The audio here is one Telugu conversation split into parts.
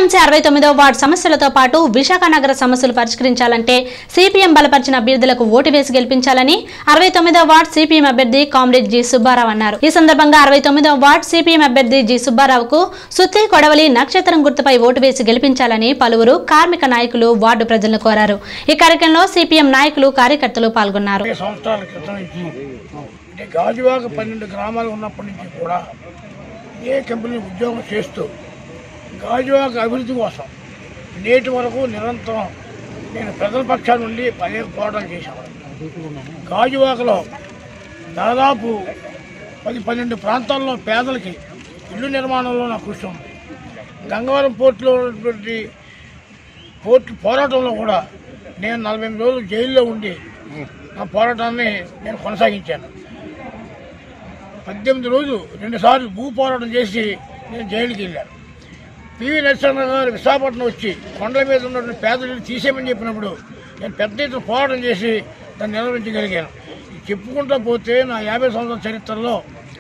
జీవీఎంసీ అరవై తొమ్మిదో వార్డు సమస్యలతో పాటు విశాఖ నగర సమస్యలు పరిష్కరించాలంటే సిపిఎం బలపరిచిన అభ్యర్థులకు ఓటు వేసి గెలిపించాలని అరవై తొమ్మిదో వార్డు సిపిఎం అభ్యర్థి కామ్రేడ్ జి సుబ్బారావు అన్నారు ఈ సందర్భంగా అరవై తొమ్మిదో వార్డు సిపిఎం అభ్యర్థి జి సుబ్బారావుకు సుత్తి కొడవలి నక్షత్రం గుర్తుపై ఓటు వేసి గెలిపించాలని పలువురు కార్మిక నాయకులు వార్డు ప్రజలను కోరారు ఈ కార్యక్రమంలో సిపిఎం నాయకులు కార్యకర్తలు పాల్గొన్నారు ఇరవై సంవత్సరాల క్రితం నుంచి అంటే గాజువాక పన్నెండు గ్రామాలు ఉన్నప్పటి నుంచి కూడా ఏ కంపెనీ ఉద్యోగం చేస్తూ గాజువాక అభివృద్ధి కోసం నేటి వరకు నిరంతరం నేను ప్రజల పక్షాల నుండి అనేక పోరాటం చేశాను గాజువాకలో దాదాపు పది పన్నెండు ప్రాంతాల్లో పేదలకి ఇల్లు నిర్మాణంలో నా కృషి ఉంది గంగవరం పోర్టులో ఉన్నటువంటి పోర్టు పోరాటంలో కూడా నేను నలభై ఎనిమిది రోజులు జైల్లో ఉండి నా పోరాటాన్ని నేను కొనసాగించాను పద్దెనిమిది రోజులు రెండుసార్లు భూ పోరాటం చేసి నేను జైలుకి వెళ్ళాను పివి నరసింహ గారు విశాఖపట్నం వచ్చి కొండల మీద ఉన్నటువంటి పేదలను తీసేయమని చెప్పినప్పుడు నేను పెద్ద ఎత్తున పోరాటం చేసి దాన్ని నిర్వహించగలిగాను ఇది చెప్పుకుంటూ పోతే నా యాభై సంవత్సరాల చరిత్రలో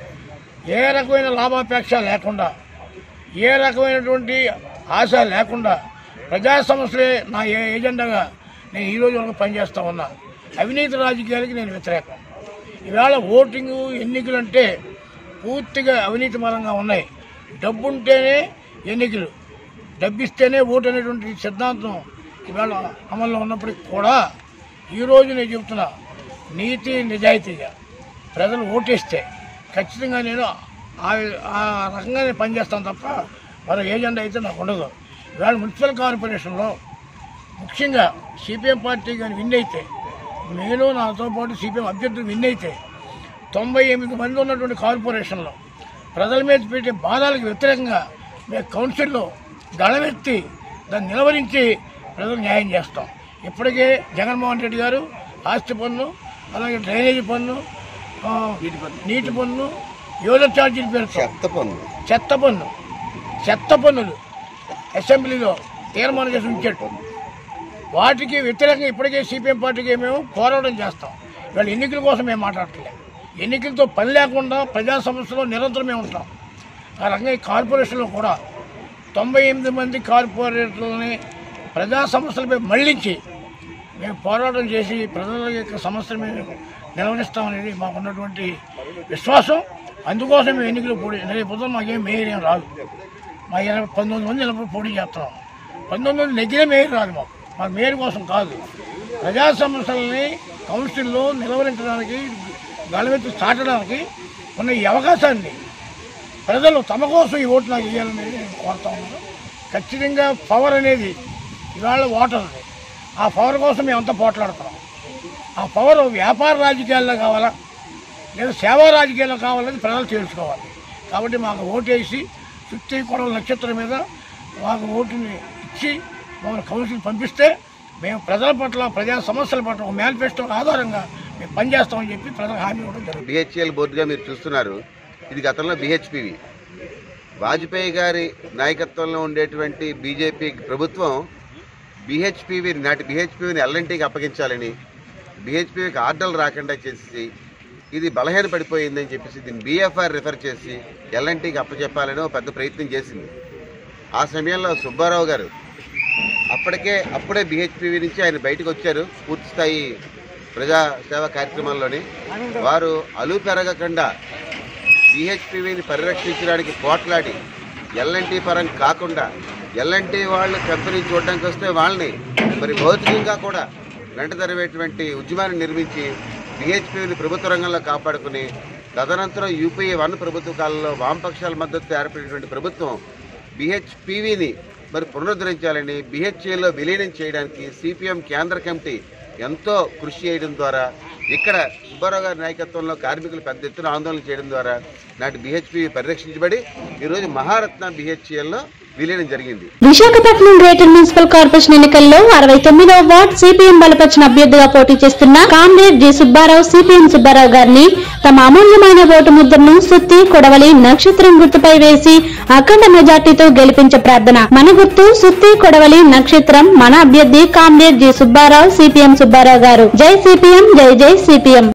ఏ రకమైన లాభాపేక్ష లేకుండా ఏ రకమైనటువంటి ఆశ లేకుండా ప్రజా సమస్యలే నా ఏ- ఏజెండాగా నేను ఈ రోజు వరకు పనిచేస్తా ఉన్నా అవినీతి రాజకీయాలకి నేను వ్యతిరేకం ఈవేళ ఓటింగు ఎన్నికలు అంటే పూర్తిగా అవినీతి పరంగా ఉన్నాయి డబ్బుంటేనే ఎన్నికలు డబ్బిస్తేనే ఓటు అనేటువంటి సిద్ధాంతం ఈవేళ అమల్లో ఉన్నప్పటికీ కూడా ఈరోజు నేను చెబుతున్నా నీతి నిజాయితీగా ప్రజలు ఓటేస్తే ఖచ్చితంగా నేను ఆ ఆ రకంగా నేను పనిచేస్తాను తప్ప మరో ఏజెండా అయితే నాకు ఉండదు ఇవాళ మున్సిపల్ కార్పొరేషన్లో ముఖ్యంగా సిపిఎం పార్టీ కానీ విన్ అయితే నేను నాతో పాటు సిపిఎం అభ్యర్థులు విన్ అయితే తొంభై ఎనిమిది మంది ఉన్నటువంటి కార్పొరేషన్లో ప్రజల మీద పెట్టే బాధలకు వ్యతిరేకంగా మేము కౌన్సిల్లో గళమెత్తి దాన్ని నిలవరించి ప్రజలకు న్యాయం చేస్తాం ఇప్పటికే జగన్మోహన్ రెడ్డి గారు ఆస్తి పన్ను అలాగే డ్రైనేజీ పన్ను ఆ, నీటి పన్ను యువత ఛార్జీలు పెడతాం చెత్త పన్ను చెత్త పన్ను చెత్త పన్నులు అసెంబ్లీలో తీర్మానం చేసి ఉంచాడు వాటికి వ్యతిరేకంగా ఇప్పటికే సిపిఎం పార్టీకి మేము పోరాటం చేస్తాం ఇవాళ ఎన్నికల కోసం మేము మాట్లాడట్లేదు ఎన్నికలతో పని లేకుండా ప్రజా సమస్యలో నిరంతరం మేము ఉంటాం ఆ రకంగా ఈ కార్పొరేషన్లో కూడా తొంభై ఎనిమిది మంది కార్పొరేటర్లని ప్రజా సమస్యలపై మళ్లించి మేము పోరాటం చేసి ప్రజల యొక్క సమస్యలు మేము నిలవరిస్తామనేది మాకు ఉన్నటువంటి విశ్వాసం అందుకోసం మేము ఎన్నికలు పోటీ రేపు పొద్దున మాకేం మేయర్ ఏం రాదు మా ఇరవై పంతొమ్మిది మంది నిలబడి పోటీ చేస్తున్నాం పంతొమ్మిది మంది నెగ్గిన మేయర్ రాదు మాకు మాకు మేయర్ కోసం కాదు ప్రజా సమస్యలని కౌన్సిల్లో నిలవరించడానికి గలవెత్తి చాటడానికి ఉన్న ఈ అవకాశాన్ని ప్రజలు తమ కోసం ఈ ఓటు నాకు ఇవ్వాలని నేను కోరుతా ఉన్నాను ఖచ్చితంగా పవర్ అనేది ఇవాళ ఓటర్ది ఆ పవర్ కోసం మేమంతా పోట్లాడుతున్నాం ఆ పవర్ వ్యాపార రాజకీయాల్లో కావాలా లేదా సేవా రాజకీయాల్లో కావాలని ప్రజలు తెలుసుకోవాలి కాబట్టి మాకు ఓటేసి చుట్టూ కొడవల నక్షత్రం మీద మాకు ఓటుని ఇచ్చి మమ్మల్ని కౌన్సిల్ పంపిస్తే మేము ప్రజల పట్ల ప్రజా సమస్యల పట్ల ఒక మేనిఫెస్టో ఆధారంగా మేము పనిచేస్తామని చెప్పి ప్రజలకు హామీ ఇవ్వడం జరుగుతుంది బిహెచ్ఎల్ బోర్డుగా మీరు చూస్తున్నారు ఇది గతంలో బిహెచ్పివి వాజ్పేయి గారి నాయకత్వంలో ఉండేటువంటి బీజేపీ ప్రభుత్వం బిహెచ్పివి నాటి బిహెచ్పివిని ఎల్ఎన్టీకి అప్పగించాలని బిహెచ్పివికి ఆర్డర్లు రాకుండా చేసి ఇది బలహీన పడిపోయిందని చెప్పేసి దీన్ని బీఎఫ్ఆర్ రిఫర్ చేసి ఎల్ఎన్టీకి అప్పచెప్పాలని ఒక పెద్ద ప్రయత్నం చేసింది ఆ సమయంలో సుబ్బారావు గారు అప్పటికే అప్పుడే బిహెచ్పివి నుంచి ఆయన బయటకు వచ్చారు పూర్తి స్థాయి ప్రజా సేవా కార్యక్రమాల్లోని వారు అలు పెరగకుండా బిహెచ్పివిని పరిరక్షించడానికి పోట్లాడి ఎల్ఎన్టీ పరం కాకుండా ఎల్ఎన్టీ వాళ్ళు కంపెనీ చూడడానికి వస్తే వాళ్ళని మరి భౌతికంగా కూడా వెంట తరివేటువంటి ఉద్యమాన్ని నిర్మించి బిహెచ్పివిని ప్రభుత్వ రంగంలో కాపాడుకుని తదనంతరం యూపీఏ వన్ ప్రభుత్వ కాలంలో వామపక్షాల మద్దతు ఏర్పడినటువంటి ప్రభుత్వం బిహెచ్పివిని మరి పునరుద్ధరించాలని బిహెచ్ఏలో విలీనం చేయడానికి సిపిఎం కేంద్ర కమిటీ ఎంతో కృషి చేయడం ద్వారా ఇక్కడ సుబ్బారావు గారి నాయకత్వంలో కార్మికులు పెద్ద ఎత్తున ఆందోళన చేయడం ద్వారా నాటి బిహెచ్పి పరిరక్షించబడి ఈరోజు మహారత్న బిహెచ్ఏల్లో విలీనం జరిగింది విశాఖపట్నం గ్రేటర్ మున్సిపల్ కార్పొరేషన్ ఎన్నికల్లో అరవై తొమ్మిదవ వార్డ్ సిపిఎం బలపరిచిన అభ్యర్థిగా పోటీ చేస్తున్న comrade G Subbarao CPM Subbarao గారిని తమ అమూల్యమైన ఓటు ముద్రను సుత్తి కొడవలి నక్షత్రం గుర్తుపై వేసి అఖండ మెజార్టీతో గెలిపించే ప్రార్థన మన గుర్తు సుత్తి కొడవలి నక్షత్రం మన అభ్యర్థి comrade G Subbarao CPM Subbarao garu జై సిపిఎం జై జై సిపిఎం